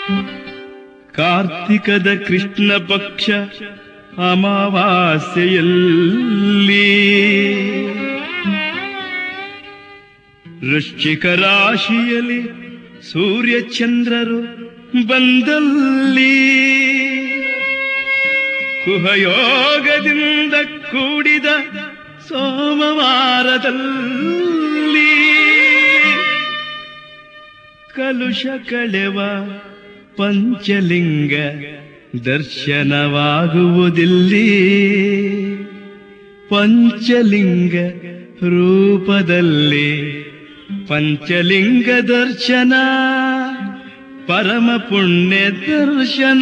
ಕಾರ್ತಿಕದ ಕೃಷ್ಣ ಪಕ್ಷ ಅಮಾವಾಸ್ಯೆಯಲ್ಲಿ ವೃಶ್ಚಿಕ ರಾಶಿಯಲ್ಲಿ ಸೂರ್ಯಚಂದ್ರರು ಬಂದಲ್ಲಿ ಕುಹಯೋಗದಿಂದ ಕೂಡಿದ ಸೋಮವಾರದಲ್ಲಿ ಕಲುಷ ಕಳೆವ ಪಂಚಲಿಂಗ ದರ್ಶನವಾಗುವುದಿಲ್ಲಿ ಪಂಚಲಿಂಗ ರೂಪದಲ್ಲಿ ಪಂಚಲಿಂಗ ದರ್ಶನ ಪರಮ ಪುಣ್ಯ ದರ್ಶನ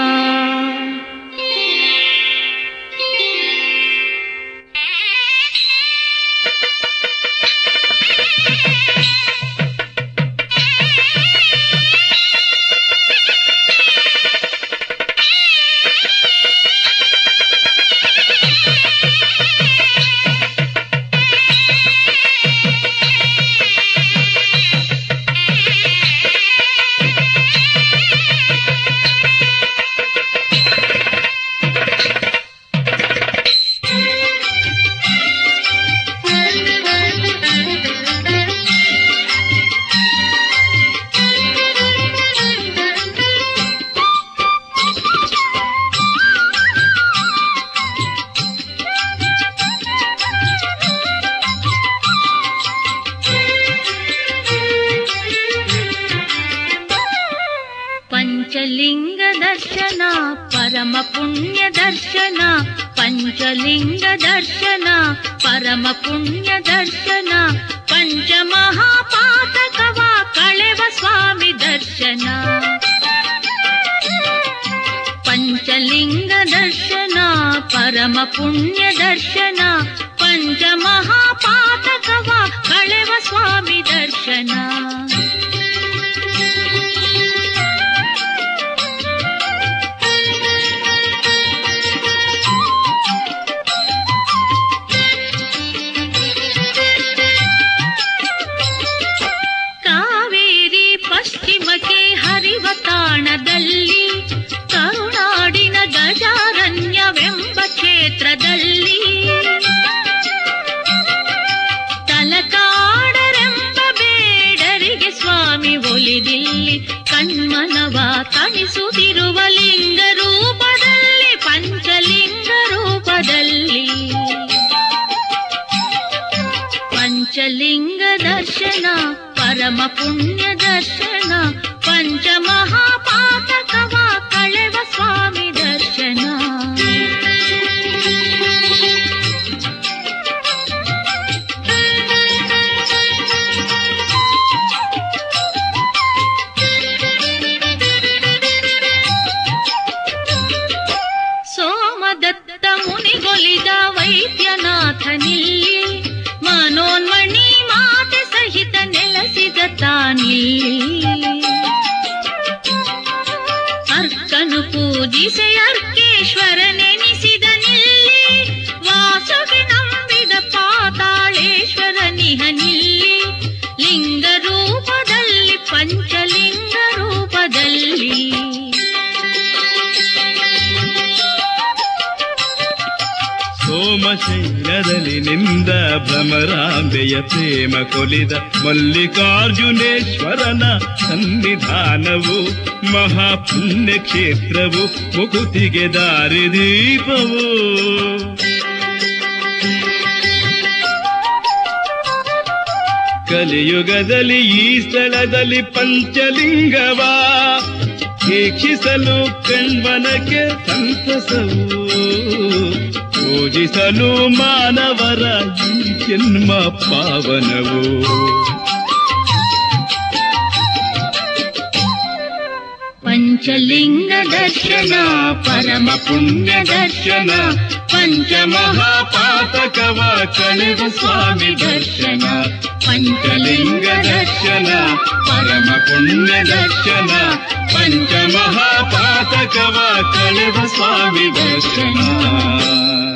ಪಂಚಲಿಂಗ ದರ್ಶನ ಪರಮ ಪುಣ್ಯ ದರ್ಶನ ಪಂಚಲಿಂಗ ದರ್ಶನ ಪರಮ ಪುಣ್ಯ ದರ್ಶನ ಪಂಚ ಮಹಾಪಾತಕವ ಕಳೆವ ಸ್ವಾಮಿ ದರ್ಶನ ಪಂಚಲಿಂಗ ದರ್ಶನ ಪರಮ ಪುಣ್ಯ ದರ್ಶನ ಪಂಚ ಮಹಾಪಾತಕವ ಕಳೆವ ಸ್ವಾಮಿ ದರ್ಶನ ಕಾವೇರಿ ಪಶ್ಚಿಮಕ್ಕೆ ಹರಿವ ತಾಣದಲ್ಲಿ ಕರುನಾಡಿನ ಗಜಾರಣ್ಯವೆಂಬ ಕ್ಷೇತ್ರದಲ್ಲಿ ತಲಕಾಡರೆಂಬ ಬೇಡರಿಗೆ ಸ್ವಾಮಿ ಒಲಿದಿಲ್ಲಿ ಕಣ್ಮನವ ತಣಿಸುತ್ತಿರುವ ಲಿಂಗ ರೂಪದಲ್ಲಿ ಪಂಚಲಿಂಗ ರೂಪದಲ್ಲಿ ಪಂಚಲಿಂಗ ದರ್ಶನ ಪರಮ ಪುಣ್ಯ ದರ್ಶನ ಪಂಚ ಮಹಾಪಾತಕವ ಕಳೆವ ಸ್ವಾಮಿ ದರ್ಶನ ಸೋಮದತ್ತ ಮುನಿಗೊಲಿದ ವೈದ್ಯನಾಥನಿಲ್ಲಿ ಮನೋನ್ಮಣಿ ಮಾತೆ ಸಹಿತ ನೆಲೆಸಿದ ತಾನಿಲ್ಲಿ ಅರ್ಕನು ಪೂಜಿಸಿ ಅರ್ಕೇಶ್ವರ ನೆನೆಸಿದ ನಿಲ್ಲಿ ವಾಸುಗೆ ನಂಬಿದ ಪಾತಾಳೇಶ್ವರ ನಿಹನಿಲ್ಲಿ ಲಿಂಗ ರೂಪದಲ್ಲಿ ಪಂಚಲಿಂಗ ರೂಪದಲ್ಲಿ ಸೋಮಶೈಲದಲ್ಲಿ ನಿಂದ ಭ್ರಮರಾಂಬೆಯ ಪ್ರೇಮ ಕೊಲಿದ ಮಲ್ಲಿಕಾರ್ಜುನೇಶ್ವರನ ಸನ್ನಿಧಾನವು ಮಹಾಪುಣ್ಯ ಕ್ಷೇತ್ರವು ಮುಕುತಿಗೆ ದಾರಿದೀಪವು ಕಲಿಯುಗದಲ್ಲಿ ಈ ಸ್ಥಳದಲ್ಲಿ ಪಂಚಲಿಂಗವ ವೀಕ್ಷಿಸಲು ಕಣ್ವನಕ್ಕೆ ಸಂತಸವು ಪೂಜಿಸಲು ಮಾನವರ ಈ ಜನ್ಮ ಪಾವನವು ಪಂಚಲಿಂಗ ದರ್ಶನ ಪರಮ ಪುಣ್ಯ ದರ್ಶನ ಪಂಚ ಮಹಾಪಾತಕವ ಕಳೆವ ಸ್ವಾಮಿ ದರ್ಶನ ಪಂಚಲಿಂಗ ದರ್ಶನ ಪರಮ ಪುಣ್ಯ ದರ್ಶನ ಪಂಚ ಮಹಾಪಾತಕವ ಕಳೆವ ಸ್ವಾಮಿ ದರ್ಶನ